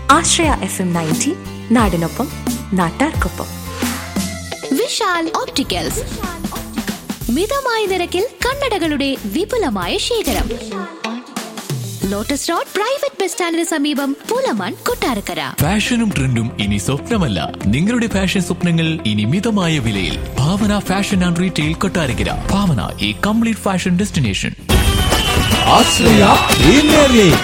ആശ്രയ F M ninety നാടിനൊപ്പം നാട്ടാർക്കൊപ്പം Vishal opticals മിതമായ നിരക്കിൽ കണ്ണടകളുടെ വിപുലമായ ശേഖരം ലോട്ടസ് റോഡ് പ്രൈവറ്റ് ബസ് സ്റ്റാൻഡിന് സമീപം പൂലമൺ കൊട്ടാരക്കര ഫാഷനും ട്രെൻഡും ഇനി സ്വപ്നമല്ല നിങ്ങളുടെ ഫാഷൻ സ്വപ്നങ്ങൾ ഇനി മിതമായ വിലയിൽ Bhavana fashion and retail Kottarakkara Bhavana ഈ complete fashion destination Ashraya premier league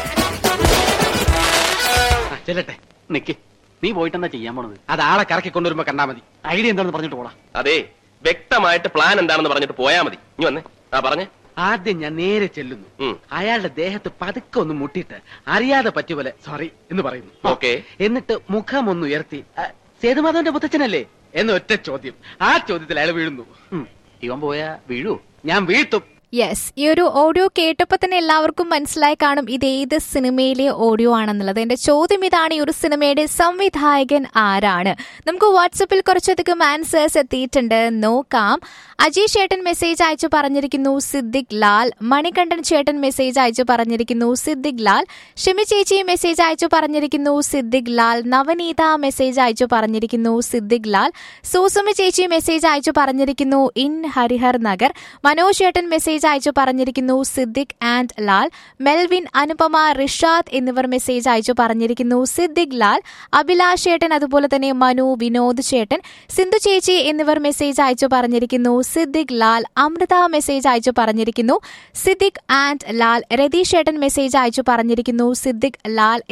ചെല്ലട്ടെ നിക്ക് നീ പോയിട്ട് എന്താ ചെയ്യാൻ പോണത് അത് ആളെ കറക്കി കൊണ്ടുവരുമ്പോ കണ്ടാ മതി ഐഡിയ എന്താണെന്ന് പറഞ്ഞിട്ട് പോടാ അതെ വ്യക്തമായിട്ട് പ്ലാൻ എന്താണെന്ന് പറഞ്ഞിട്ട് പോയാ മതി ഇനി വന്നേ ആ പറഞ്ഞേ ആദ്യം ഞാൻ നേരെ ചെല്ലുന്നു ഉം. അയാളുടെ ദേഹത്ത് പതുക്കെ ഒന്ന് മുട്ടിയിട്ട് അറിയാതെ പറ്റിയ പോലെ സോറി എന്ന് പറയുന്നു ഓക്കേ. എന്നിട്ട് മുഖം ഒന്ന് ഉയർത്തി "ആ, സേതുമാധവന്റെ മുത്തച്ഛനല്ലേ എന്ന് ഒറ്റ ചോദ്യം ആ ചോദ്യത്തിൽ അയാൾ വീഴുന്നു ഉം. ഇവൻ പോയാ വീഴൂ ഞാൻ വീഴ്ത്തും യെസ് ഈ ഒരു ഓഡിയോ കേട്ടപ്പോൾ തന്നെ എല്ലാവർക്കും മനസ്സിലായി കാണും ഇത് ഏത് സിനിമയിലെ ഓഡിയോ ആണെന്നുള്ളത് എന്റെ ചോദ്യം ഇതാണ് ഈ ഒരു സിനിമയുടെ സംവിധായകൻ ആരാണ് നമുക്ക് വാട്സപ്പിൽ കുറച്ചധികം ആൻസേഴ്സ് എത്തിയിട്ടുണ്ട് നോക്കാം അജയ് ചേട്ടൻ മെസ്സേജ് അയച്ചു പറഞ്ഞിരിക്കുന്നു സിദ്ദിഖ് ലാൽ മണികണ്ഠൻ ചേട്ടൻ മെസ്സേജ് അയച്ചു പറഞ്ഞിരിക്കുന്നു സിദ്ദിഖ് ലാൽ ഷിമി ചേച്ചി മെസ്സേജ് അയച്ചു പറഞ്ഞിരിക്കുന്നു സിദ്ദിഖ് ലാൽ നവനീത മെസ്സേജ് അയച്ചു പറഞ്ഞിരിക്കുന്നു സിദ്ദിഖ് ലാൽ സൂസുമി ചേച്ചി മെസ്സേജ് അയച്ചു പറഞ്ഞിരിക്കുന്നു ഇൻ ഹരിഹർ നഗർ മനോജ് ചേട്ടൻ മെസ്സേജ് അയച്ചു പറഞ്ഞിരിക്കുന്നു സിദ്ദിഖ് ആൻഡ് ലാൽ മെൽവിൻ അനുപമ റിഷാദ് എന്നിവർ മെസ്സേജ് അയച്ചു പറഞ്ഞിരിക്കുന്നു സിദ്ദിഖ് ലാൽ അഭിലാഷ് ചേട്ടൻ അതുപോലെ തന്നെ മനു വിനോദ് ചേട്ടൻ സിന്ധു ചേച്ചി എന്നിവർ മെസ്സേജ് അയച്ചു പറഞ്ഞിരിക്കുന്നു സിദ്ദിഖ് ലാൽ അമൃത മെസ്സേജ് അയച്ചു പറഞ്ഞിരിക്കുന്നു സിദ്ദിഖ് ആൻഡ് ലാൽ രതീഷ് ചേട്ടൻ മെസ്സേജ് അയച്ചു പറഞ്ഞിരിക്കുന്നു സിദ്ദിഖ് ലാൽ